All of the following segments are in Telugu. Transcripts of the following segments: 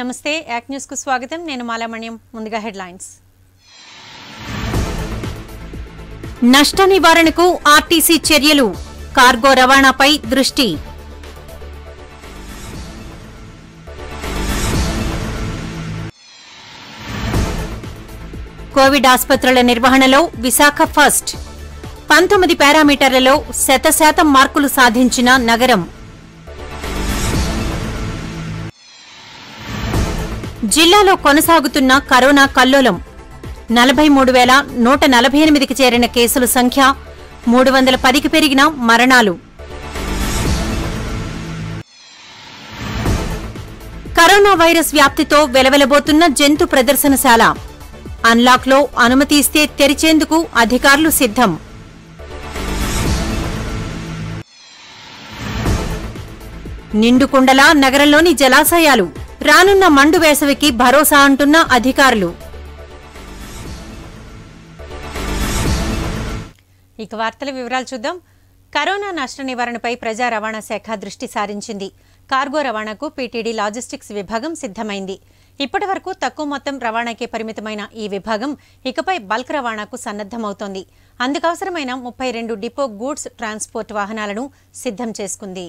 నమస్తే యాక్ న్యూస్ కు స్వాగతం నేను మాలామణ్యం ముందుగా హెడ్లైన్స్ నష్ట నివారణకు ఆర్టీసీ చర్యలు కార్గో రవాణాపై దృష్టి కోవిడ్ ఆసుపత్రుల నిర్వహణలో విశాఖ ఫస్ట్ పంతొమ్మిది పారామీటర్లలో శతశాతం మార్కులు సాధించిన నగరం జిల్లాలో కొనసాగుతున్న కరోనా కల్లోలం నలభై మూడు వేల నూట నలభై ఎనిమిదికి చేరిన కేసుల సంఖ్య మూడు వందల పదికి పెరిగిన మరణాలు కరోనా వైరస్ వ్యాప్తితో వెలవెలబోతున్న జంతు ప్రదర్శనశాల అన్లాక్లో అనుమతి ఇస్తే తెరిచేందుకు అధికారులు సిద్ధం నిండుకుండలా నగరంలోని జలాశయాలు రానున్న మండు వేసవికి భరోసా అంటున్న అధికారులు ఇక వార్తల వివరాలు చూద్దాం కరోనా నష్ట నివారణపై ప్రజా రవాణా శాఖ దృష్టి సారించింది కార్గో రవాణాకు పీటీడీ లాజిస్టిక్స్ విభాగం సిద్ధమైంది ఇప్పటి వరకు తక్కువ మొత్తం రవాణాకే పరిమితమైన ఈ విభాగం ఇకపై బల్క్ రవాణాకు సన్నద్దమవుతోంది అందుకవసరమైన ముప్పై రెండు డిపో గూడ్స్ ట్రాన్స్పోర్ట్ వాహనాలను సిద్ధం చేసుకుంది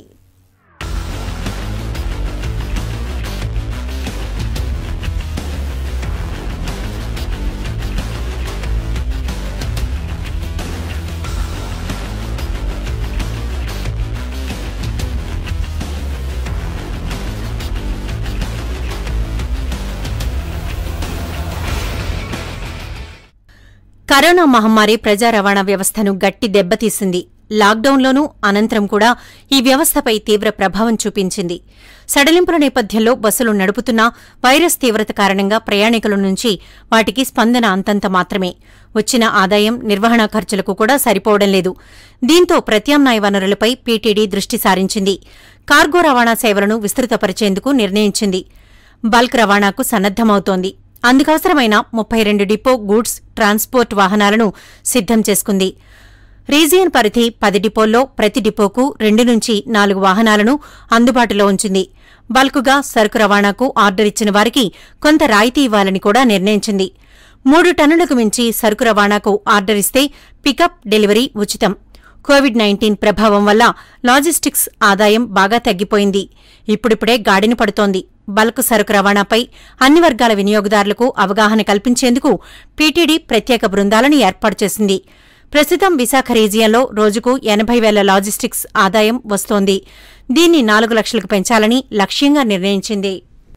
కరోనా మహమ్మారి ప్రజా రవాణా వ్యవస్థను గట్టి దెబ్బతీసింది లాక్డౌన్లోనూ అనంతరం కూడా ఈ వ్యవస్థపై తీవ్ర ప్రభావం చూపించింది సడలింపుల నేపథ్యంలో బస్సులు నడుపుతున్నా వైరస్ తీవ్రత కారణంగా ప్రయాణికుల నుంచి వాటికి స్పందన అంతంత మాత్రమే వచ్చిన ఆదాయం నిర్వహణ ఖర్చులకు కూడా సరిపోవడం లేదు దీంతో ప్రత్యామ్నాయ వనరులపై పీటీడీ దృష్టి సారించింది కార్గో రవాణా సేవలను విస్తృతపరిచేందుకు నిర్ణయించింది బల్క్ రవాణాకు సన్నద్దమవుతోంది అందుకవసరమైన ముప్పై రెండు డిపో గూడ్స్ ట్రాన్స్పోర్ట్ వాహనాలను సిద్ధం చేసుకుంది రీజియన్ పరిధి పది డిపోల్లో ప్రతి డిపోకు రెండు నుంచి నాలుగు వాహనాలను అందుబాటులో ఉంచింది బల్కుగా సరుకు రవాణాకు ఆర్డర్ ఇచ్చిన వారికి కొంత రాయితీ ఇవ్వాలని కూడా నిర్ణయించింది మూడు టన్నులకు మించి సరుకు రవాణాకు ఆర్డర్ ఇస్తే పికప్ డెలివరీ ఉచితం కోవిడ్ నైన్టీన్ ప్రభావం వల్ల లాజిస్టిక్స్ ఆదాయం బాగా తగ్గిపోయింది ఇప్పుడిప్పుడే గాడిన పడుతోంది బల్క్ సరుకు రవాణాపై అన్ని వర్గాల వినియోగదారులకు అవగాహన కల్పించేందుకు పీటీడీ ప్రత్యేక బృందాలను ఏర్పాటు చేసింది ప్రస్తుతం విశాఖ రీజియన్లో రోజుకు ఎనభై వేల లాజిస్టిక్స్ ఆదాయం వస్తోంది దీన్ని నాలుగు లక్షలకు పెంచాలని లక్ష్యంగా నిర్ణయించింది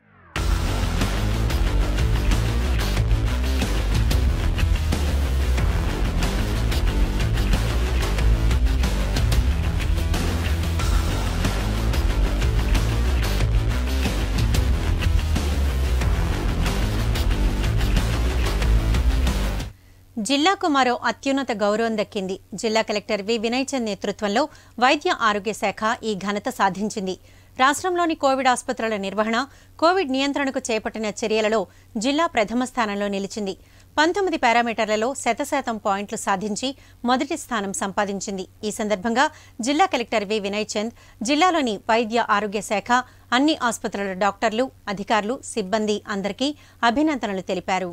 జిల్లాకు మరో అత్యున్నత గౌరవం దక్కింది జిల్లా కలెక్టర్ వి వినయ్ చంద్ నేతృత్వంలో వైద్య ఆరోగ్య శాఖ ఈ ఘనత సాధించింది రాష్ట్రంలోని కోవిడ్ ఆసుపత్రుల నిర్వహణ కోవిడ్ నియంత్రణకు చేపట్టిన చర్యలలో జిల్లా ప్రథమ స్థానంలో నిలిచింది పంతొమ్మిది పారామీటర్లలో శతశాతం పాయింట్లు సాధించి మొదటి స్థానం సంపాదించింది ఈ సందర్భంగా జిల్లా కలెక్టర్ వి వినయ్ చంద్ జిల్లాలోని వైద్య ఆరోగ్య శాఖ అన్ని ఆసుపత్రుల డాక్టర్లు అధికారులు సిబ్బంది అందరికీ అభినందనలు తెలిపారు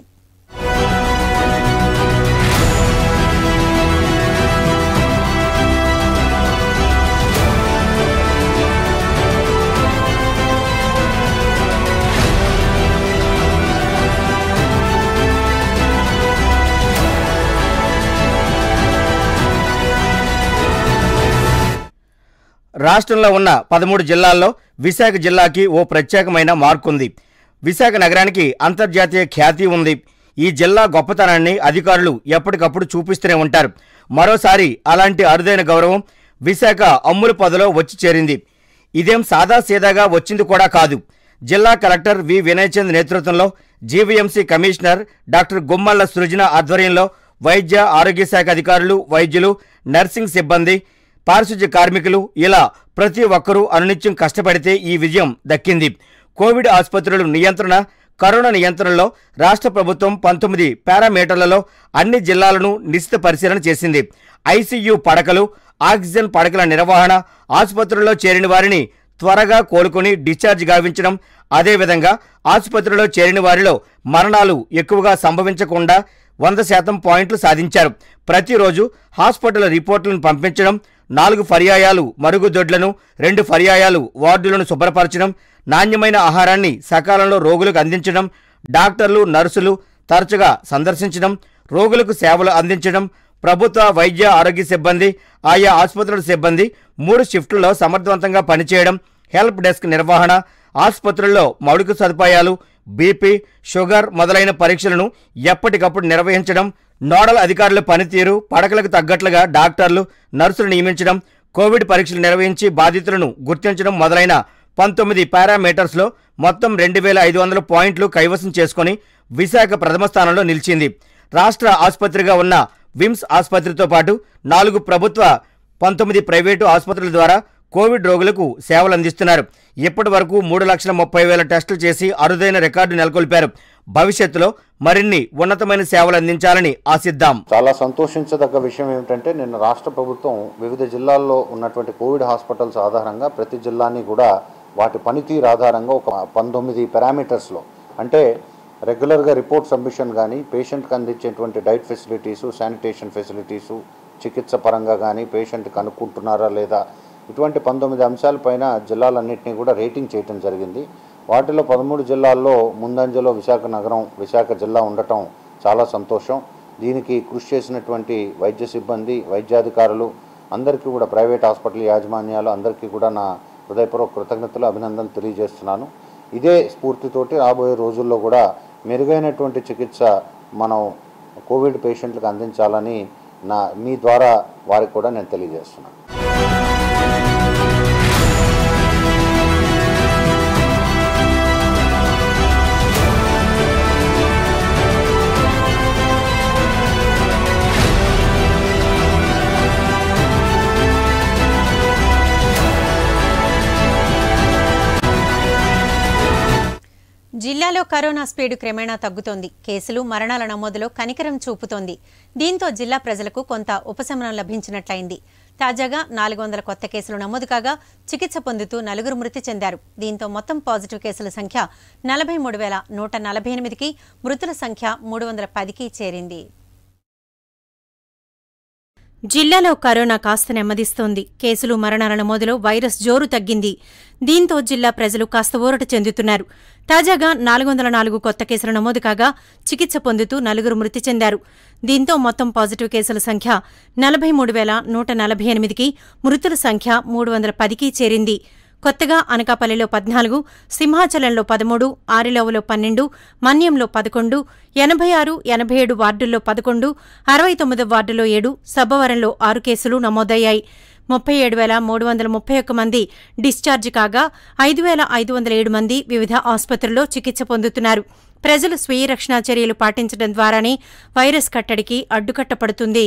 రాష్ట్రంలో ఉన్న పదమూడు జిల్లాల్లో విశాఖ జిల్లాకి ఓ ప్రత్యేకమైన మార్కుంది విశాఖ నగరానికి అంతర్జాతీయ ఖ్యాతి ఉంది ఈ జిల్లా గొప్పతనాన్ని అధికారులు ఎప్పటికప్పుడు చూపిస్తూనే ఉంటారు మరోసారి అలాంటి అరుదైన గౌరవం విశాఖ అమ్ముల పదలో వచ్చి చేరింది ఇదేం సాదా సీదాగా వచ్చింది కూడా కాదు జిల్లా కలెక్టర్ వి వినయచంద్ నేతృత్వంలో GVMC commissioner doctor Gummalla Srujana ఆధ్వర్యంలో వైద్య ఆరోగ్య శాఖ అధికారులు వైద్యులు నర్సింగ్ సిబ్బంది పారిశుధ్య కార్మికులు ఇలా ప్రతి ఒక్కరూ అనునిత్యం కష్టపడితే ఈ విజయం దక్కింది కోవిడ్ ఆసుపత్రుల నియంత్రణ కరోనా నియంత్రణలో రాష్ట్ర ప్రభుత్వం పంతొమ్మిది పారామీటర్లలో అన్ని జిల్లాలను నిశ్చిత పరిశీలన చేసింది ఐసీయూ పడకలు ఆక్సిజన్ పడకల నిర్వహణ ఆసుపత్రుల్లో చేరిన వారిని త్వరగా కోలుకొని డిశ్చార్జ్ గావించడం అదేవిధంగా ఆసుపత్రిలో చేరిన వారిలో మరణాలు ఎక్కువగా సంభవించకుండా వంద శాతం పాయింట్లు సాధించారు ప్రతిరోజు హాస్పిటల్ రిపోర్టులను పంపించడం నాలుగు పర్యాయాలు మరుగుదొడ్లను రెండు పర్యాయాలు వార్డులను శుభ్రపరచడం నాణ్యమైన ఆహారాన్ని సకాలంలో రోగులకు అందించడం డాక్టర్లు నర్సులు తరచుగా సందర్శించడం రోగులకు సేవలు అందించడం ప్రభుత్వ వైద్య ఆరోగ్య సిబ్బంది ఆయా ఆసుపత్రుల సిబ్బంది మూడు షిఫ్టుల్లో సమర్థవంతంగా పనిచేయడం హెల్ప్ డెస్క్ నిర్వహణ ఆసుపత్రుల్లో మౌలిక సదుపాయాలు బీపీ షుగర్ మొదలైన పరీక్షలను ఎప్పటికప్పుడు నిర్వహించడం నోడల్ అధికారుల పనితీరు పడకలకు తగ్గట్లుగా డాక్టర్లు నర్సులు నియమించడం కోవిడ్ పరీక్షలు నిర్వహించి బాధితులను గుర్తించడం మొదలైన పంతొమ్మిది పారామీటర్స్లో మొత్తం రెండు వేల ఐదు వందల పాయింట్లు కైవసం చేసుకొని విశాఖ ప్రథమ స్థానంలో నిలిచింది రాష్ట్ర ఆసుపత్రిగా ఉన్న విమ్స్ ఆసుపత్రితో పాటు నాలుగు ప్రభుత్వ పంతొమ్మిది ప్రైవేటు ఆసుపత్రుల ద్వారా కోవిడ్ రోగులకు సేవలు అందిస్తున్నారు ఇప్పటి వరకు మూడు లక్షల ముప్పై వేల టెస్టులు చేసి అరుదైన రికార్డు నెలకొల్పారు భవిష్యత్తులో మరిన్ని ఉన్నతమైన సేవలు అందించాలని ఆశిద్దాం చాలా సంతోషించదగ్గ విషయం ఏమిటంటే నిన్న రాష్ట్ర ప్రభుత్వం వివిధ జిల్లాల్లో ఉన్నటువంటి కోవిడ్ హాస్పిటల్స్ ఆధారంగా ప్రతి జిల్లాని కూడా వాటి పనితీరు ఆధారంగా ఒక పంతొమ్మిది పారామీటర్స్లో అంటే రెగ్యులర్గా రిపోర్ట్ సబ్మిషన్ కానీ పేషెంట్కి అందించేటువంటి డైట్ ఫెసిలిటీసు శానిటేషన్ ఫెసిలిటీసు చికిత్స పరంగా కానీ పేషెంట్ కనుక్కుంటున్నారా లేదా ఇటువంటి పంతొమ్మిది అంశాలపైన జిల్లాలన్నింటినీ కూడా రేటింగ్ చేయటం జరిగింది వాటిలో పదమూడు జిల్లాల్లో ముందంజలో విశాఖ నగరం విశాఖ జిల్లా ఉండటం చాలా సంతోషం దీనికి కృషి చేసినటువంటి వైద్య సిబ్బంది వైద్యాధికారులు అందరికీ కూడా ప్రైవేట్ హాస్పిటల్ యాజమాన్యాలు అందరికీ కూడా నా హృదయపూర్వక కృతజ్ఞతలు అభినందనలు తెలియజేస్తున్నాను ఇదే స్ఫూర్తితోటి రాబోయే రోజుల్లో కూడా మెరుగైనటువంటి చికిత్స మనం కోవిడ్ పేషెంట్లకు అందించాలని నా మీ ద్వారా వారికి కూడా నేను తెలియజేస్తున్నాను జిల్లాలో కరోనా స్పీడు క్రమేణా తగ్గుతోంది కేసులు మరణాల నమోదులో కనికరం చూపుతోంది దీంతో జిల్లా ప్రజలకు కొంత ఉపశమనం లభించినట్లయింది తాజాగా నాలుగు వందల కొత్త కేసులు నమోదు కాగా చికిత్స పొందుతూ నలుగురు మృతి చెందారు దీంతో మొత్తం పాజిటివ్ కేసుల సంఖ్య నలభై మూడు వేల నూట నలభై ఎనిమిదికి మృతుల సంఖ్య మూడు వందల పదికి చేరింది జిల్లాలో కరోనా కాస్త నెమ్మదిస్తోంది కేసులు మరణాల నమోదులో వైరస్ జోరు తగ్గింది దీంతో జిల్లా ప్రజలు కాస్త ఊరట చెందుతున్నారు తాజాగా నాలుగు వందల నాలుగు కొత్త కేసులు నమోదు కాగా చికిత్స పొందుతూ నలుగురు మృతి చెందారు దీంతో మొత్తం పాజిటివ్ కేసుల సంఖ్య నలభై మూడు వేల నూట నలభై ఎనిమిదికి మృతుల సంఖ్య మూడు వందల పదికి చేరింది కొత్తగా అనకాపల్లిలో పద్నాలుగు సింహాచలంలో పదమూడు ఆరిలోవలో పన్నెండు మన్యంలో పదకొండు ఎనభై ఆరు ఎనభై ఏడు వార్డుల్లో పదకొండు అరవై తొమ్మిది వార్డులో ఏడు సబ్బవరంలో ఆరు కేసులు నమోదయ్యాయి ముప్పై ఏడు వేల మూడు వందల ముప్పై ఒక్క మంది డిశ్చార్జ్ కాగా ఐదు వేల ఐదు వందల ఏడు మంది వివిధ ఆసుపత్రుల్లో చికిత్స పొందుతున్నారు ప్రజలు స్వీయ రక్షణా చర్యలు పాటించడం ద్వారానే వైరస్ కట్టడికి అడ్డుకట్టపడుతుంది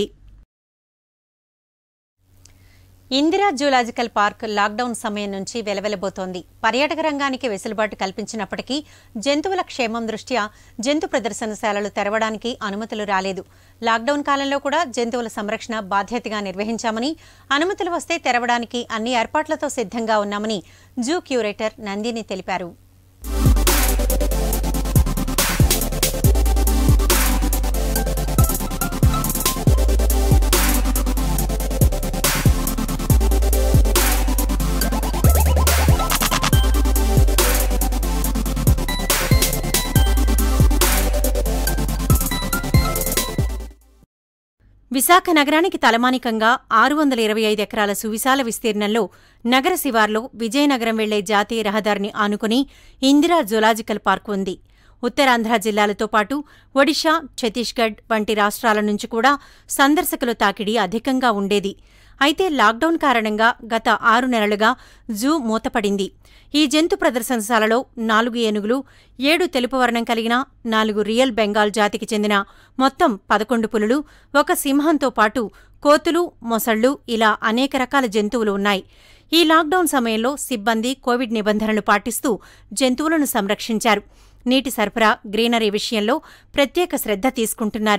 ఇందిరా జూలాజికల్ పార్క్ లాక్డౌన్ సమయం నుంచి వెలవెలబోతోంది పర్యాటక రంగానికి వెసులుబాటు కల్పించినప్పటికీ జంతువుల క్షేమం దృష్ట్యా జంతు ప్రదర్శనశాలలు తెరవడానికి అనుమతులు రాలేదు లాక్డౌన్ కాలంలో కూడా జంతువుల సంరక్షణ బాధ్యతగా నిర్వహించామని అనుమతులు వస్తే తెరవడానికి అన్ని ఏర్పాట్లతో సిద్ధంగా ఉన్నామని జూ క్యూరేటర్ నందిని తెలిపారు విశాఖ నగరానికి తలమానికంగా ఆరు వందల ఇరవై ఐదు ఎకరాల సువిశాల విస్తీర్ణంలో నగర శివార్లో విజయనగరం వెళ్లే జాతీయ రహదారిని ఆనుకుని ఇందిరా జులాజికల్ పార్క్ ఉంది ఉత్తరాంధ్ర జిల్లాలతో పాటు ఒడిషా ఛత్తీస్గఢ్ వంటి రాష్ట్రాల నుంచి కూడా సందర్శకుల తాకిడి అధికంగా ఉండేది అయితే లాక్డౌన్ కారణంగా గత ఆరు నెలలుగా జూ మూతపడింది ఈ జంతు ప్రదర్శనశాలలో నాలుగు ఏనుగులు ఏడు తెలుపు వర్ణం కలిగిన నాలుగు రియల్ బెంగాల్ జాతికి చెందిన మొత్తం పదకొండు పులులు ఒక సింహంతో పాటు కోతులు మొసళ్ళు ఇలా అనేక రకాల జంతువులు ఉన్నాయి ఈ లాక్డౌన్ సమయంలో సిబ్బంది కోవిడ్ నిబంధనలు పాటిస్తూ జంతువులను సంరక్షించారు నీటి సరఫరా గ్రీనరీ విషయంలో ప్రత్యేక శ్రద్ధ తీసుకుంటున్నారు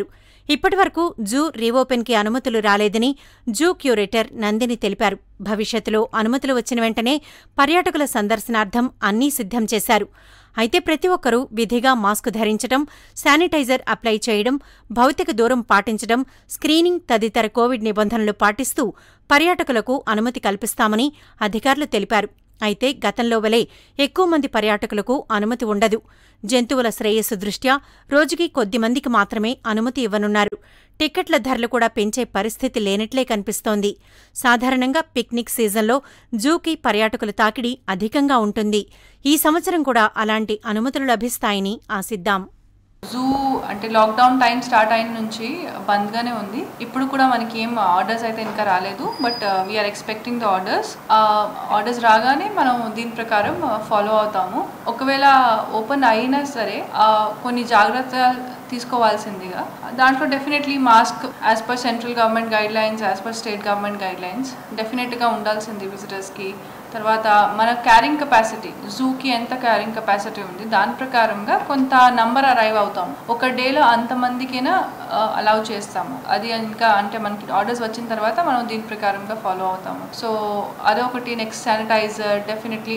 ఇప్పటివరకు జూ రీఓపెన్కి అనుమతులు రాలేదని జూ క్యూరేటర్ నందిని తెలిపారు భవిష్యత్తులో అనుమతులు వచ్చిన వెంటనే పర్యాటకుల సందర్శనార్థం అన్నీ సిద్ధం చేశారు అయితే ప్రతి ఒక్కరూ విధిగా మాస్క్ ధరించడం శానిటైజర్ అప్లై చేయడం భౌతిక దూరం పాటించడం స్క్రీనింగ్ తదితర కోవిడ్ నిబంధనలు పాటిస్తూ పర్యాటకులకు అనుమతి కల్పిస్తామని అధికారులు తెలిపారు అయితే గతంలో వలె ఎక్కువ మంది పర్యాటకులకు అనుమతి ఉండదు జంతువుల శ్రేయస్సు దృష్ట్యా రోజుకి కొద్ది మందికి మాత్రమే అనుమతి ఇవ్వనున్నారు టిక్కెట్ల ధరలు కూడా పెంచే పరిస్థితి లేనట్లే కనిపిస్తోంది సాధారణంగా పిక్నిక్ సీజన్లో జూకి పర్యాటకుల తాకిడి అధికంగా ఉంటుంది ఈ సంవత్సరం కూడా అలాంటి అనుమతులు లభిస్తాయని ఆశిద్దాం జూ అంటే లాక్డౌన్ టైం స్టార్ట్ అయిన నుంచి బంద్గానే ఉంది ఇప్పుడు కూడా మనకి ఏం ఆర్డర్స్ అయితే ఇంకా రాలేదు but we're expecting the orders orders రాగానే మనం దీని ప్రకారం ఫాలో అవుతాము ఒకవేళ ఓపెన్ అయినా సరే ఆ, కొన్ని జాగ్రత్తలు తీసుకోవాల్సిందిగా దాంట్లో definitely mask as per central government guidelines as per state government guidelines డెఫినెట్గా ఉండాల్సింది విజిటర్స్కి తర్వాత మన క్యారింగ్ కెపాసిటీ జూకి ఎంత క్యారింగ్ కెపాసిటీ ఉంది దాని ప్రకారంగా కొంత నంబర్ అరైవ్ అవుతాం ఒక డేలో అంతమందికైనా అలౌ చేస్తాము అది ఇంకా అంటే మనకి ఆర్డర్స్ వచ్చిన తర్వాత మనం దీని ప్రకారంగా ఫాలో అవుతాము సో అదొకటి next sanitiser definitely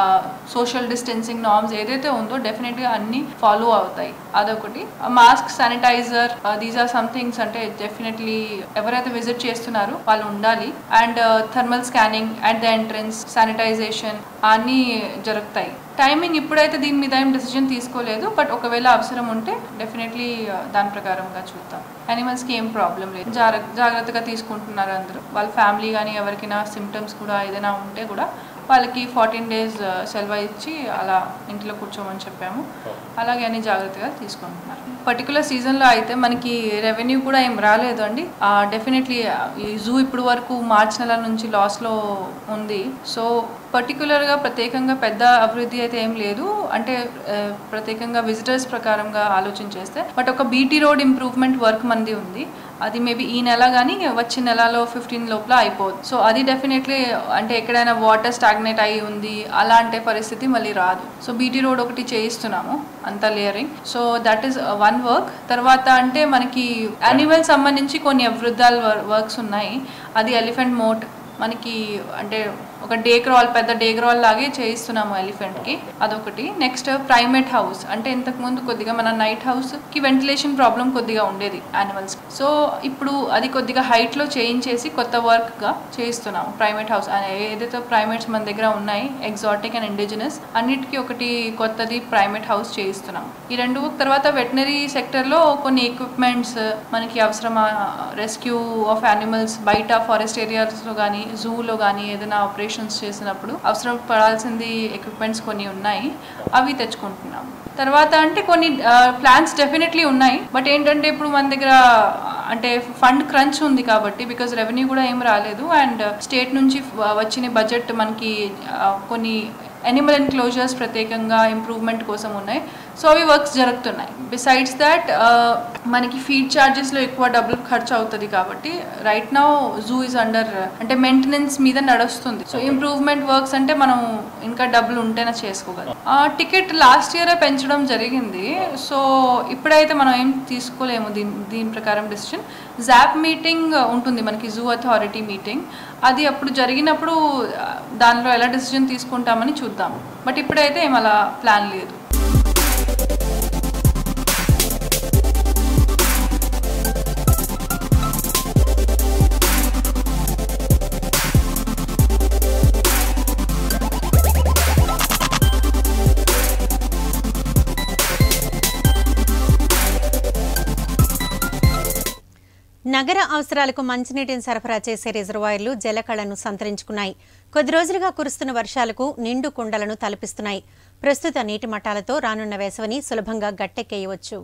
social distancing norms ఏదైతే ఉందో డెఫినెట్గా అన్ని ఫాలో అవుతాయి అదొకటి mask sanitiser these are somethings అంటే డెఫినెట్లీ ఎవరైతే విజిట్ చేస్తున్నారో వాళ్ళు ఉండాలి and thermal scanning at the entrance sanitisation అన్నీ జరుగుతాయి టైమింగ్ ఇప్పుడైతే దీని మీద ఏం డెసిజన్ తీసుకోలేదు బట్ ఒకవేళ అవసరం ఉంటే డెఫినెట్లీ దాని ప్రకారంగా చూద్దాం యానిమల్స్కి ఏం ప్రాబ్లం లేదు జాగ్ర జాగ్రత్తగా తీసుకుంటున్నారు అందరూ వాళ్ళ ఫ్యామిలీ కానీ ఎవరికైనా సిమ్టమ్స్ కూడా ఏదైనా ఉంటే కూడా వాళ్ళకి ఫార్టీన్ డేస్ సెలవు ఇచ్చి అలా ఇంట్లో కూర్చోమని చెప్పాము అలాగే అన్ని జాగ్రత్తగా తీసుకుంటున్నారు పర్టికులర్ సీజన్లో అయితే మనకి రెవెన్యూ కూడా ఏం రాలేదు అండి డెఫినెట్లీ ఈ జూ ఇప్పుడు వరకు మార్చ్ నెల నుంచి లాస్లో ఉంది సో పర్టికులర్గా ప్రత్యేకంగా పెద్ద అభివృద్ధి అయితే ఏం లేదు అంటే ఆ, ప్రత్యేకంగా విజిటర్స్ ప్రకారంగా ఆలోచన చేస్తే బట్ ఒక బీటీ రోడ్ ఇంప్రూవ్మెంట్ వర్క్ మంది ఉంది అది మేబీ ఈ నెల కానీ వచ్చే నెలలో ఫిఫ్టీన్ లోపల అయిపోదు సో అది డెఫినెట్లీ అంటే ఎక్కడైనా వాటర్ స్టాగ్నేట్ అయి ఉంది అలాంటి పరిస్థితి మళ్ళీ రాదు సో బీటీ రోడ్ ఒకటి చేయిస్తున్నాము అంత layering so that is one work తర్వాత అంటే మనకి యానిమల్ సంబంధించి కొన్ని అభివృద్ధాల వర్క్స్ ఉన్నాయి అది ఎలిఫెంట్ మోట్ మనకి అంటే ఒక డే క్రాల్ పెద్ద డే క్రాల్ లాగే చేయిస్తున్నాము ఎలిఫెంట్కి అదొకటి నెక్స్ట్ ప్రైమేట్ హౌస్ అంటే ఇంతకు ముందు కొద్దిగా మన నైట్ హౌస్కి వెంటిలేషన్ ప్రాబ్లం కొద్దిగా ఉండేది యానిమల్స్ సో ఇప్పుడు అది కొద్దిగా హైట్లో చేయించేసి కొత్త వర్క్గా చేయిస్తున్నాము ప్రైమేట్ హౌస్ ఏదైతే ప్రైమేట్స్ మన దగ్గర ఉన్నాయి ఎగ్జాటిక్ అండ్ ఇండిజినస్ అన్నిటికీ ఒకటి కొత్తది ప్రైమేట్ హౌస్ చేయిస్తున్నాం ఈ రెండు తర్వాత వెటనరీ సెక్టర్లో కొన్ని ఎక్విప్మెంట్స్ మనకి అవసరమా రెస్క్యూ ఆఫ్ యానిమల్స్ బయట ఫారెస్ట్ ఏరియాస్లో కానీ జూలో కానీ ఏదైనా ఆపరేషన్స్ చేసినప్పుడు అవసరం పడాల్సింది ఎక్విప్మెంట్స్ కొన్ని ఉన్నాయి అవి తెచ్చుకుంటున్నాం తర్వాత అంటే కొన్ని ప్లాన్స్ డెఫినెట్లీ ఉన్నాయి బట్ ఏంటంటే ఇప్పుడు మన దగ్గర అంటే ఫండ్ క్రంచ్ ఉంది కాబట్టి బికాజ్ రెవెన్యూ కూడా ఏం రాలేదు అండ్ స్టేట్ నుంచి వ- వచ్చిన బడ్జెట్ మనకి ఆ, కొన్ని ఎనిమల్ ఎన్క్లోజర్స్ ప్రత్యేకంగా ఇంప్రూవ్మెంట్ కోసం ఉన్నాయి సో అవి వర్క్స్ జరుగుతున్నాయి బిసైడ్స్ దాట్ మనకి ఫీడ్ ఛార్జెస్లో ఎక్కువ డబ్బులు ఖర్చు అవుతుంది కాబట్టి right now zoo is under అంటే మెయింటెనెన్స్ మీద నడుస్తుంది సో ఇంప్రూవ్మెంట్ వర్క్స్ అంటే మనం ఇంకా డబ్బులు ఉంటేనే చేసుకోగలం టికెట్ లాస్ట్ ఇయరే పెంచడం జరిగింది సో ఇప్పుడైతే మనం ఏం తీసుకోలేము దీని దీని ప్రకారం డెసిషన్ జాప్ మీటింగ్ ఉంటుంది మనకి జూ అథారిటీ మీటింగ్ అది అప్పుడు జరిగినప్పుడు ఆ, దానిలో ఎలా డెసిషన్ తీసుకుంటామని చూద్దాం బట్ ఇప్పుడైతే ఏం అలా ప్లాన్ లేదు నగర అవసరాలకు మంచినీటిని సరఫరా చేసే రిజర్వాయర్లు జలకళను సంతరించుకున్నాయి కొద్ది రోజులుగా కురుస్తున్న వర్షాలకు నిండు కుండలను తలపిస్తున్నాయి ప్రస్తుత నీటి మట్టాలతో రానున్న వేసవిని సులభంగా గట్టెక్కేయవచ్చు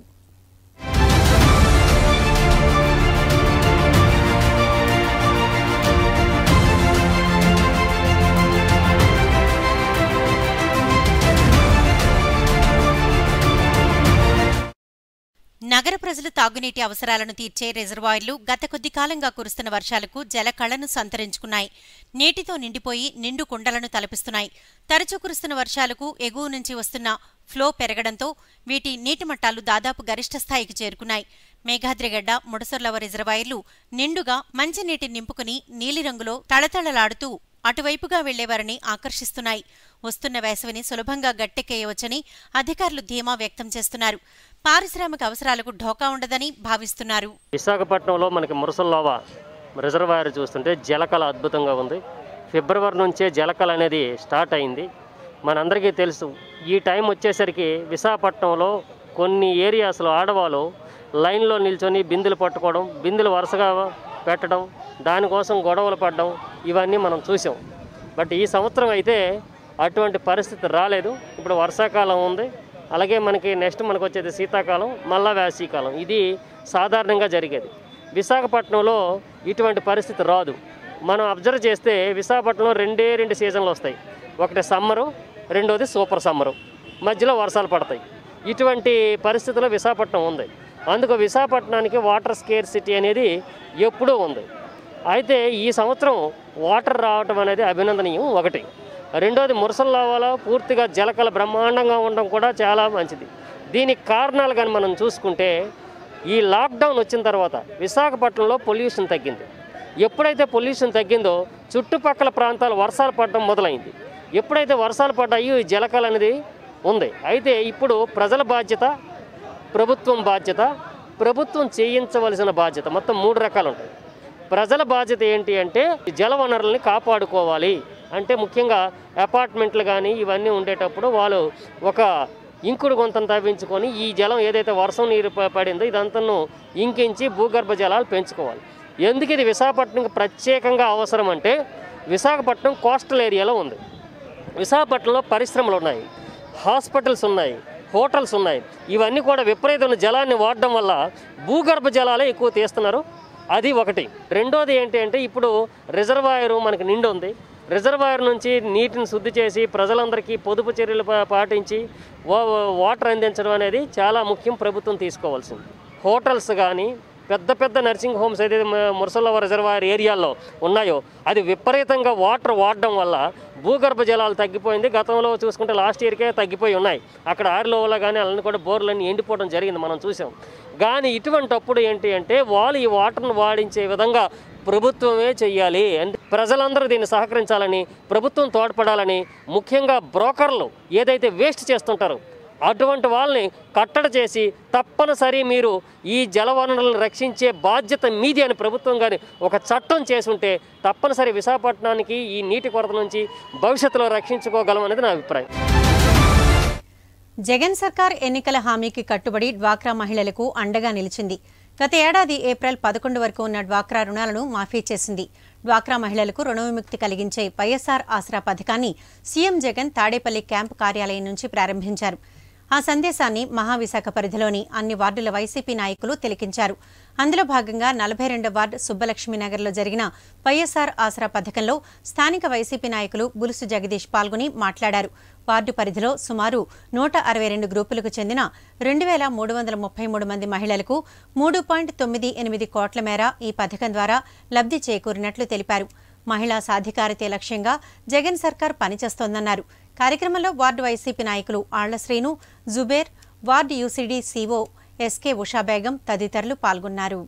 నగర ప్రజలు తాగునీటి అవసరాలను తీర్చే రిజర్వాయర్లు గత కొద్ది కాలంగా కురుస్తున్న వర్షాలకు జలకళను సంతరించుకున్నాయి నీటితో నిండిపోయి నిండు కుండలను తలపిస్తున్నాయి తరచూ కురుస్తున్న వర్షాలకు ఎగువ నుంచి వస్తున్న ఫ్లో పెరగడంతో వీటి నీటి మట్టాలు దాదాపు గరిష్ట స్థాయికి చేరుకున్నాయి మేఘాద్రిగడ్డ ముడసర్లవ రిజర్వాయర్లు నిండుగా మంచినీటి నింపుకుని నీలిరంగులో తళతళలాడుతూ అటువైపుగా వెళ్లేవారిని ఆకర్షిస్తున్నాయి వస్తున్న వేసవిని సులభంగా గట్టెక్కేయవచ్చని అధికారులు ధీమా వ్యక్తం చేస్తున్నారు పారిశ్రామిక అవసరాలకు ఢోకా ఉండదని భావిస్తున్నారు విశాఖపట్నంలో మనకి మురసల్లోవా రిజర్వాయర్ చూస్తుంటే జలకళ అద్భుతంగా ఉంది ఫిబ్రవరి నుంచే జలకళ అనేది స్టార్ట్ అయింది మనందరికీ తెలుసు ఈ టైం వచ్చేసరికి విశాఖపట్నంలో కొన్ని ఏరియాస్లో ఆడవాళ్ళు లైన్లో నిల్చొని బిందెలు పట్టుకోవడం బిందెలు వరుసగా పెట్టడం దానికోసం గొడవలు పడడం ఇవన్నీ మనం చూసాం బట్ ఈ సంవత్సరం అయితే అటువంటి పరిస్థితి రాలేదు ఇప్పుడు వర్షాకాలం ఉంది అలాగే మనకి నెక్స్ట్ మనకు వచ్చేది శీతాకాలం మళ్ళా వేసవికాలం ఇది సాధారణంగా జరిగేది విశాఖపట్నంలో ఇటువంటి పరిస్థితి రాదు మనం అబ్జర్వ్ చేస్తే విశాఖపట్నంలో రెండే రెండు సీజన్లు వస్తాయి ఒకటి సమ్మరు రెండోది సూపర్ సమ్మరు మధ్యలో వర్షాలు పడతాయి ఇటువంటి పరిస్థితిలో విశాఖపట్నం ఉంది అందుకు విశాఖపట్నానికి వాటర్ స్కేర్ సిటీ అనేది ఎప్పుడూ ఉంది అయితే ఈ సంవత్సరం వాటర్ రావటం అనేది అభినందనీయం ఒకటి రెండోది మురసల్లావాలో పూర్తిగా జలకల బ్రహ్మాండంగా ఉండడం కూడా చాలా మంచిది దీనికి కారణాలు కానీ మనం చూసుకుంటే ఈ లాక్డౌన్ వచ్చిన తర్వాత విశాఖపట్నంలో పొల్యూషన్ తగ్గింది ఎప్పుడైతే పొల్యూషన్ తగ్గిందో చుట్టుపక్కల ప్రాంతాలు వర్షాలు పడడం మొదలైంది ఎప్పుడైతే వర్షాలు పడ్డాయో ఈ జలకళ అనేది ఉంది అయితే ఇప్పుడు ప్రజల బాధ్యత ప్రభుత్వం బాధ్యత ప్రభుత్వం చేయించవలసిన బాధ్యత మొత్తం మూడు రకాలు ఉంటాయి ప్రజల బాధ్యత ఏంటి అంటే ఈ జల వనరుల్ని కాపాడుకోవాలి అంటే ముఖ్యంగా అపార్ట్మెంట్లు కానీ ఇవన్నీ ఉండేటప్పుడు వాళ్ళు ఒక ఇంకుడు గుంతను తవ్వించుకొని ఈ జలం ఏదైతే వర్షం నీరు ప- పడిందో ఇదంతను ఇంకించి భూగర్భ జలాలు పెంచుకోవాలి ఎందుకు ఇది విశాఖపట్నంకి ప్రత్యేకంగా అవసరం అంటే విశాఖపట్నం కోస్టల్ ఏరియాలో ఉంది విశాఖపట్నంలో పరిశ్రమలు ఉన్నాయి హాస్పిటల్స్ ఉన్నాయి హోటల్స్ ఉన్నాయి ఇవన్నీ కూడా విపరీతమైన జలాన్ని వాడడం వల్ల భూగర్భ జలాలే ఎక్కువ తీస్తున్నారు అది ఒకటి రెండోది ఏంటి అంటే ఇప్పుడు రిజర్వాయర్ మనకి నిండి ఉంది రిజర్వాయర్ నుంచి నీటిని శుద్ధి చేసి ప్రజలందరికీ పొదుపు చర్యలు పా- పాటించి వా- వాటర్ అందించడం అనేది చాలా ముఖ్యం ప్రభుత్వం తీసుకోవాల్సింది హోటల్స్ కానీ పెద్ద పెద్ద నర్సింగ్ హోమ్స్ ఏదైతే మ- మురసల్లవ రిజర్వాయర్ ఏరియాల్లో ఉన్నాయో అది విపరీతంగా వాటర్ వాడడం వల్ల భూగర్భ జలాలు తగ్గిపోయింది గతంలో చూసుకుంటే లాస్ట్ ఇయర్కే తగ్గిపోయి ఉన్నాయి అక్కడ ఆరులోవలో కానీ అలాని కూడా బోర్లన్నీ ఎండిపోవడం జరిగింది మనం చూసాం కానీ ఇటువంటప్పుడు ఏంటి అంటే వాళ్ళు ఈ వాటర్ను వాడించే విధంగా ప్రభుత్వమే చెయ్యాలి అంటే ప్రజలందరూ దీన్ని సహకరించాలని ప్రభుత్వం తోడ్పడాలని ముఖ్యంగా బ్రోకర్లు ఏదైతే వేస్ట్ చేస్తుంటారో అటువంటి వాళ్ళని కట్టడి చేసి తప్పనిసరి మీరు ఈ జలవనరులను రక్షించే బాధ్యత మీది అని ప్రభుత్వం కానీ ఒక చట్టం చేసి ఉంటే తప్పనిసరి విశాఖపట్నానికి ఈ నీటి కొరత నుంచి భవిష్యత్తులో రక్షించుకోగలం అనేది నా అభిప్రాయం జగన్ సర్కార్ ఎన్నికల హామీకి కట్టుబడి డ్వాక్రా మహిళలకు అండగా నిలిచింది గత ఏడాది ఏప్రిల్ పదకొండు వరకు ఉన్న డ్వాక్రా రుణాలను మాఫీ చేసింది డ్వాక్రా మహిళలకు రుణ విముక్తి కలిగించే వైఎస్ఆర్ ఆసరా పథకాన్ని సీఎం జగన్ తాడేపల్లి క్యాంపు కార్యాలయం నుంచి ప్రారంభించారు ఆ సందేశాన్ని మహావిశాఖ పరిధిలోని అన్ని వార్డుల వైసీపీ నాయకులు తిలకించారు అందులో భాగంగా నలభై రెండో వార్డు సుబ్బలక్ష్మీనగర్లో జరిగిన వైఎస్ఆర్ ఆసరా పథకంలో స్థానిక వైసీపీ నాయకులు బులుసు జగదీష్ పాల్గొని మాట్లాడారు వార్డు పరిధిలో సుమారు నూట అరవై రెండు గ్రూపులకు చెందిన రెండు వేల మూడు వందల ముప్పై మూడు మంది మహిళలకు మూడు పాయింట్ తొమ్మిది ఎనిమిది కోట్ల మేర ఈ పథకం ద్వారా లబ్ధి చేకూరినట్లు తెలిపారు మహిళా సాధికారతే లక్ష్యంగా జగన్ సర్కార్ పనిచేస్తోందన్నారు కార్యక్రమంలో వార్డు వైసీపీ నాయకులు Alla Srinu Zuber ward UCD CO SK Usha Begum తదితరులు పాల్గొన్నారు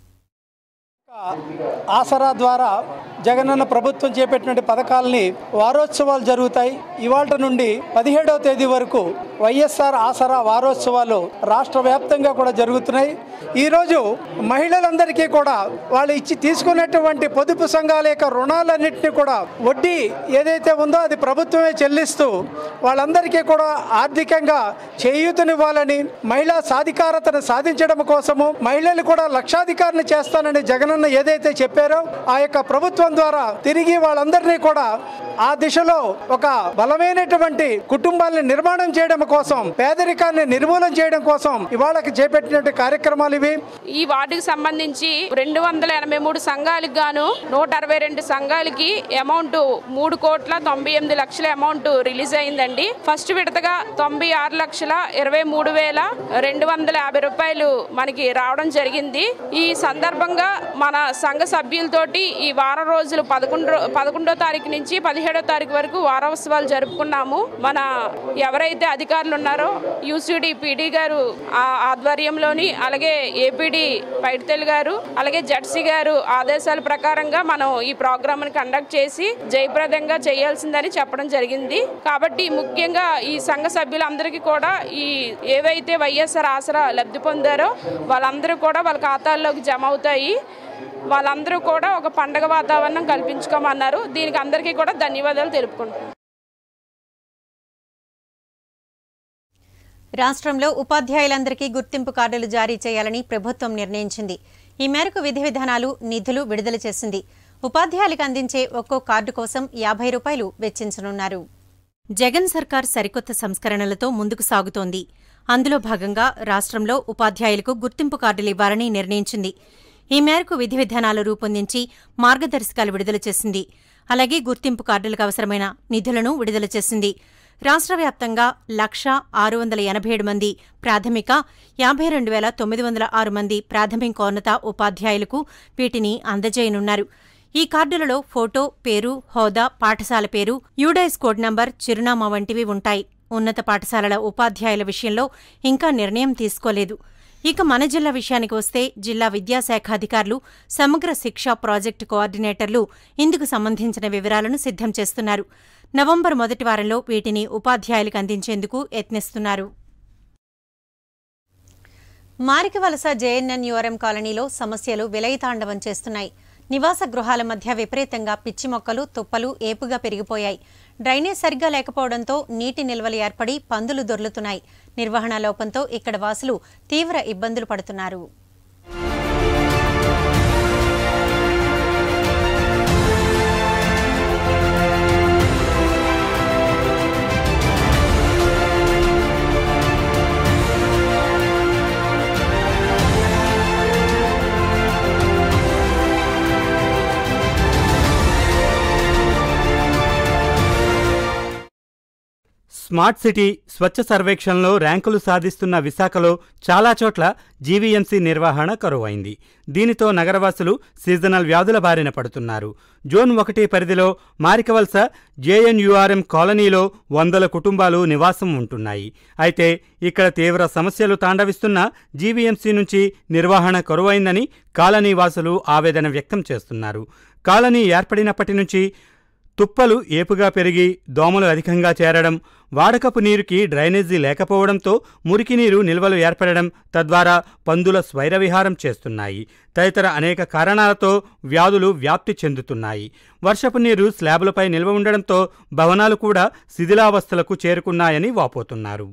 ఆసరా ద్వారా జగనన్న ప్రభుత్వం చేపట్టినటువంటి పథకాలని వారోత్సవాలు జరుగుతాయి ఇవాళ నుండి పదిహేడవ తేదీ వరకు వైఎస్ఆర్ ఆసరా వారోత్సవాలు రాష్ట్ర వ్యాప్తంగా కూడా జరుగుతున్నాయి ఈరోజు మహిళలందరికీ కూడా వాళ్ళు ఇచ్చి తీసుకున్నటువంటి పొదుపు సంఘాల యొక్క రుణాలన్నింటినీ కూడా వడ్డీ ఏదైతే ఉందో అది ప్రభుత్వమే చెల్లిస్తూ వాళ్ళందరికీ కూడా ఆర్థికంగా చేయూతనివ్వాలని మహిళా సాధికారతను సాధించడం కోసము మహిళలు కూడా లక్షాధికారిని చేస్తానని జగనన్న ఏదైతే చెప్పారో ఆ యొక్క ప్రభుత్వం ద్వారా తిరిగి వాళ్ళందరినీ కూడా ఆ దిశలో ఒక బలమైనటువంటి కుటుంబాలను నిర్మాణం చేయడం కోసం పేదరికాన్ని నిర్మూలన చేయడం కోసం ఇవాళకి చేపట్టినటువంటి కార్యక్రమాలు ఇవి ఈ వార్డుకి సంబంధించి రెండు వందల ఎనభై మూడు సంఘాలకు గాను నూట అరవై రెండు సంఘాలకి అమౌంట్ మూడు కోట్ల తొంభై ఎనిమిది లక్షల అమౌంట్ రిలీజ్ అయిందండి ఫస్ట్ విడతగా తొంభై ఆరు లక్షల ఇరవై మూడు వేల రెండు వందల యాభై రూపాయలు మనకి రావడం జరిగింది ఈ సందర్భంగా మన సంఘ సభ్యులతోటి ఈ వారం రోజులు పదకొండు రో- పదకొండో తారీఖు నుంచి పదిహేను పదిహేడో తారీఖు వరకు వారోత్సవాలు జరుపుకున్నాము మన ఎవరైతే అధికారులు ఉన్నారో యూసీడీ పీడీ గారు ఆ ఆధ్వర్యంలోని అలాగే ఏపీడీ పైడితెల్ గారు అలాగే జడ్సీ గారు ఆదేశాల ప్రకారంగా మనం ఈ ప్రోగ్రామ్ కండక్ట్ చేసి జయప్రదంగా చేయాల్సిందని చెప్పడం జరిగింది కాబట్టి ముఖ్యంగా ఈ సంఘ సభ్యులందరికీ కూడా ఈ ఏవైతే వైఎస్ఆర్ ఆసరా లబ్ధి పొందారో వాళ్ళందరూ కూడా వాళ్ళ ఖాతాల్లోకి జమ అవుతాయి వాళ్ళందరూ కూడా ఒక పండగ వాతావరణం కల్పించుకోమన్నారు దీనికి అందరికీ కూడా ధన్యవాదాలు తెలుపుకుంటున్నాను రాష్ట్రంలో ఉపాధ్యాయులందరికీ గుర్తింపు కార్డులు జారీ చేయాలని ప్రభుత్వం నిర్ణయించింది ఈ మేరకు విధి విధానాలు నిధులు విడుదల చేసింది ఉపాధ్యాయులకు అందించే ఒక్కో కార్డు కోసం యాభై రూపాయలు వెచ్చించనున్నారు జగన్ సర్కార్ సరికొత్త సంస్కరణలతో ముందుకు సాగుతోంది అందులో భాగంగా రాష్ట్రంలో ఉపాధ్యాయులకు గుర్తింపు కార్డులు ఇవ్వాలని నిర్ణయించింది ఈ మేరకు విధి విధానాలు రూపొందించి మార్గదర్శకాలు విడుదల చేసింది అలాగే గుర్తింపు కార్డులకు అవసరమైన నిధులను విడుదల చేసింది రాష్ట్ర వ్యాప్తంగా లక్ష ఆరు వందల ఎనభై ఏడు మంది ప్రాథమిక యాభై రెండు వేల తొమ్మిది వందల ఆరు మంది ప్రాథమికోన్నత ఉపాధ్యాయులకు వీటిని అందజేయనున్నారు ఈ కార్డులలో ఫోటో పేరు హోదా పాఠశాల పేరు యూడైస్ కోడ్ నంబర్ చిరునామా వంటివి ఉంటాయి ఉన్నత పాఠశాలల ఉపాధ్యాయుల విషయంలో ఇంకా నిర్ణయం తీసుకోలేదు ఇక మన జిల్లా విషయానికి వస్తే జిల్లా విద్యాశాఖ అధికారులు సమగ్ర శిక్షా ప్రాజెక్టు కోఆర్డినేటర్లు ఇందుకు సంబంధించిన వివరాలను సిద్ధం చేస్తున్నారు నవంబర్ మొదటి వారంలో వీటిని ఉపాధ్యాయులకు అందించేందుకు యత్నిస్తున్నారు మారికవలస జేఎన్ఎన్ యూఆర్ఎం కాలనీలో సమస్యలు విలయతాండవం చేస్తున్నాయి నివాస గృహాల మధ్య విపరీతంగా పిచ్చి మొక్కలు తుప్పలు ఏపుగా పెరిగిపోయాయి డ్రైనేజ్ సరిగ్గా లేకపోవడంతో నీటి నిల్వలు ఏర్పడి పందులు దొర్లుతున్నాయి నిర్వహణ లోపంతో ఇక్కడ వాసులు తీవ్ర ఇబ్బందులు పడుతున్నారు స్మార్ట్ సిటీ స్వచ్ఛ సర్వేక్షణలో ర్యాంకులు సాధిస్తున్న విశాఖలో చాలా చోట్ల జీవీఎంసీ నిర్వహణ కరువైంది దీనితో నగరవాసులు సీజనల్ వ్యాధుల బారిన పడుతున్నారు జోన్ ఒకటి పరిధిలో మారికవలస జేఎన్యూఆర్ఎం కాలనీలో వందల కుటుంబాలు నివాసం ఉంటున్నాయి అయితే ఇక్కడ తీవ్ర సమస్యలు తాండవిస్తున్న జీవీఎంసీ నుంచి నిర్వహణ కరువైందని కాలనీ వాసులు ఆవేదన వ్యక్తం చేస్తున్నారు కాలనీ ఏర్పడినప్పటి నుంచి తుప్పలు ఏపుగా పెరిగి దోమలు అధికంగా చేరడం వాడకపు నీరుకి డ్రైనేజీ లేకపోవడంతో మురికి నీరు నిల్వలు ఏర్పడడం తద్వారా పందుల స్వైరవిహారం చేస్తున్నాయి తదితర అనేక కారణాలతో వ్యాధులు వ్యాప్తి చెందుతున్నాయి వర్షపు నీరు స్లాబులపై నిల్వ ఉండడంతో భవనాలు కూడా శిథిలావస్థలకు చేరుకున్నాయని వాపోతున్నారు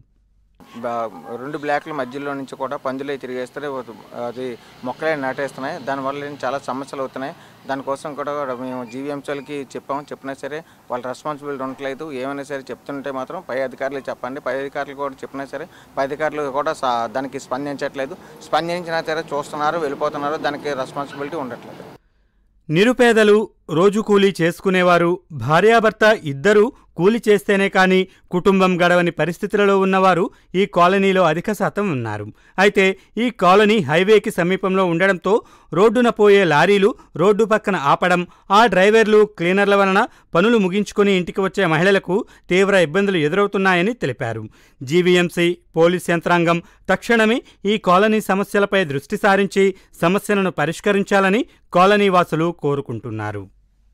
బా- రెండు బ్లాక్ల మధ్యలో నుంచి కూడా పందులే తిరిగేస్తే అది మొక్కలే నాటేస్తున్నాయి దానివల్ల చాలా సమస్యలు అవుతున్నాయి దానికోసం కూడా మేము జీవీఎంసీలకి చెప్పాము చెప్పినా సరే వాళ్ళ రెస్పాన్సిబిలిటీ ఉండట్లేదు ఏమైనా సరే చెప్తుంటే మాత్రం పై అధికారులు చెప్పండి పై అధికారులు కూడా చెప్పినా సరే పై అధికారులు కూడా సా- దానికి స్పందించట్లేదు స్పందించినా సరే చూస్తున్నారు వెళ్ళిపోతున్నారు దానికి రెస్పాన్సిబిలిటీ ఉండట్లేదు నిరుపేదలు రోజు కూలీ చేసుకునేవారు భార్యాభర్త ఇద్దరూ కూలి చేస్తేనే కాని కుటుంబం గడవని పరిస్థితులలో ఉన్నవారు ఈ కాలనీలో అధిక శాతం ఉన్నారు అయితే ఈ కాలనీ హైవేకి సమీపంలో ఉండడంతో రోడ్డున పోయే లారీలు రోడ్డు పక్కన ఆపడం ఆ డ్రైవర్లు క్లీనర్ల వలన పనులు ముగించుకుని ఇంటికి వచ్చే మహిళలకు తీవ్ర ఇబ్బందులు ఎదురవుతున్నాయని తెలిపారు జీవీఎంసీ పోలీస్ యంత్రాంగం తక్షణమే ఈ కాలనీ సమస్యలపై దృష్టి సారించి సమస్యలను పరిష్కరించాలని కాలనీ వాసులు కోరుకుంటున్నారు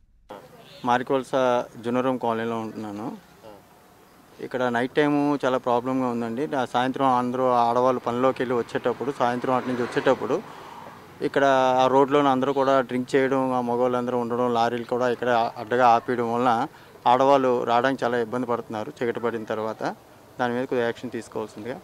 మారికోల్స జునూరం కాలనీలో ఉంటున్నాను ఇక్కడ నైట్ టైము చాలా ప్రాబ్లంగా ఉందండి ఆ సాయంత్రం అందరూ ఆడవాళ్ళు పనిలోకి వెళ్ళి వచ్చేటప్పుడు సాయంత్రం అటు నుంచి వచ్చేటప్పుడు ఇక్కడ ఆ రోడ్లోనే అందరూ కూడా డ్రింక్ చేయడం ఆ మగవాళ్ళందరూ ఉండడం లారీలు కూడా ఇక్కడ అడ్డగా ఆపేయడం వలన ఆడవాళ్ళు రావడానికి చాలా ఇబ్బంది పడుతున్నారు చీకటి పడిన తర్వాత దాని మీద కొద్దిగా యాక్షన్ తీసుకోవాల్సిందిగా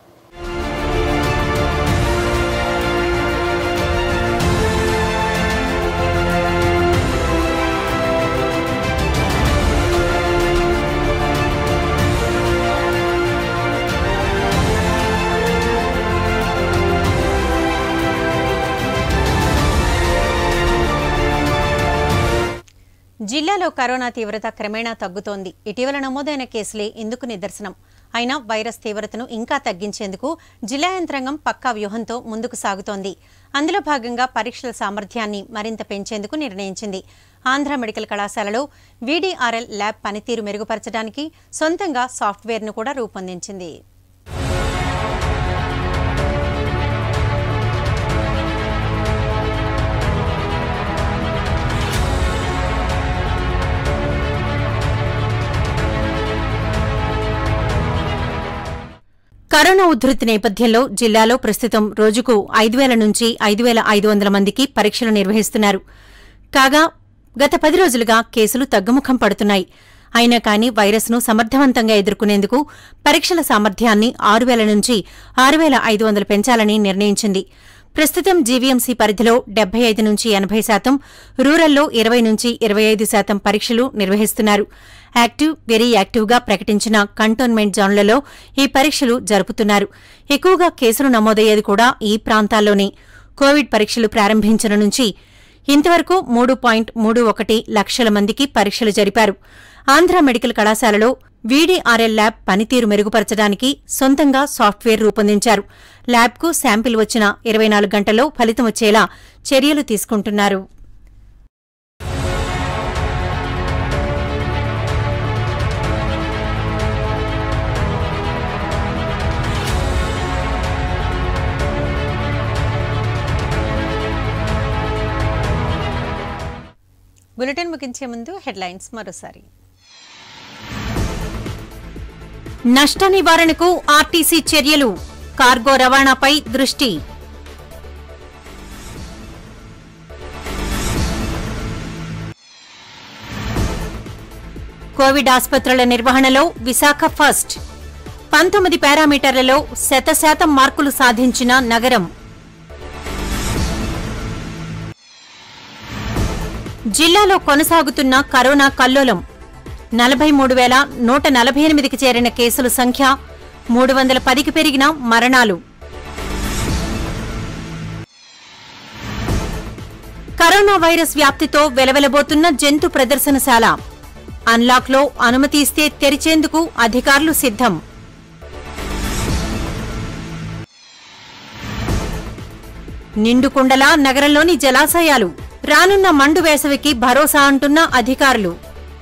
జిల్లాలో కరోనా తీవ్రత క్రమేణా తగ్గుతోంది ఇటీవల నమోదైన కేసులే ఇందుకు నిదర్శనం అయినా వైరస్ తీవ్రతను ఇంకా తగ్గించేందుకు జిల్లా యంత్రాంగం పక్కా వ్యూహంతో ముందుకు సాగుతోంది అందులో భాగంగా పరీక్షల సామర్థ్యాన్ని మరింత పెంచేందుకు నిర్ణయించింది ఆంధ్ర మెడికల్ కళాశాలలో వీడీఆర్ఎల్ ల్యాబ్ పనితీరు మెరుగుపరచడానికి సొంతంగా సాఫ్ట్వేర్ను కూడా రూపొందించింది కరోనా ఉధృతి నేపథ్యంలో జిల్లాలో ప్రస్తుతం రోజుకు ఐదు వేల నుంచి ఐదు వేల ఐదు వందల మందికి పరీక్షలు నిర్వహిస్తున్నారు కాగా గత పది రోజులుగా కేసులు తగ్గుముఖం పడుతున్నాయి అయినా కానీ వైరస్ను సమర్థవంతంగా ఎదుర్కొనేందుకు పరీక్షల సామర్థ్యాన్ని ఆరు వేల నుంచి ఆరు వేల ఐదు వందలు పెంచాలని నిర్ణయించింది ప్రస్తుతం జీవీఎంసీ పరిధిలో డెబ్బై ఐదు నుంచి ఎనభై శాతం రూరల్లో ఇరవై నుంచి ఇరవై ఐదు శాతం పరీక్షలు నిర్వహిస్తున్నారు యాక్టివ్ వెరీ యాక్టివ్గా ప్రకటించిన కంటోన్మెంట్ జోన్లలో ఈ పరీక్షలు జరుపుతున్నారు ఎక్కువగా కేసులు నమోదయ్యేది కూడా ఈ ప్రాంతాల్లోనే కోవిడ్ పరీక్షలు ప్రారంభించిన నుంచి ఇంతవరకు మూడు పాయింట్ మూడు ఒకటి లక్షల మందికి పరీక్షలు జరిపారు ఆంధ్ర మెడికల్ కళాశాలలో వీడీఆర్ఎల్ ల్యాబ్ పనితీరు మెరుగుపరచడానికి సొంతంగా సాఫ్ట్వేర్ రూపొందించారు ల్యాబ్కు శాంపిల్ వచ్చిన ఇరవై నాలుగు గంటల్లో ఫలితం వచ్చేలా చర్యలు తీసుకుంటున్నారు బులెటిన్ ముగించే ముందు హెడ్లైన్స్ మరోసారి నష్ట నివారణకు ఆర్టీసీ చర్యలు కార్గో రవాణాపై దృష్టి కోవిడ్ ఆసుపత్రుల నిర్వహణలో విశాఖ ఫస్ట్ పంతొమ్మిది పారామీటర్లలో శతశాతం మార్కులు సాధించిన నగరం జిల్లాలో కొనసాగుతున్న కరోనా కల్లోలం నలభై మూడు వేల నూట నలభై ఎనిమిదికి చేరిన కేసుల సంఖ్య మూడు వందల పదికి పెరిగిన మరణాలు కరోనా వైరస్ వ్యాప్తితో వెలవెలబోతున్న జంతు ప్రదర్శనశాల అన్లాక్లో అనుమతి ఇస్తే తెరిచేందుకు అధికారులు సిద్ధం నిండుకుండలా నగరంలోని జలాశయాలు రానున్న మండు వేసవికి భరోసా అంటున్న అధికారులు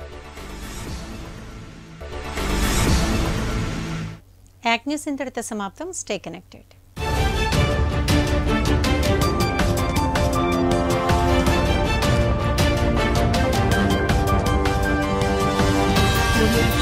యాక్ న్యూస్ ఇంతటితో సమాప్తం స్టే కనెక్టెడ్ Thank you.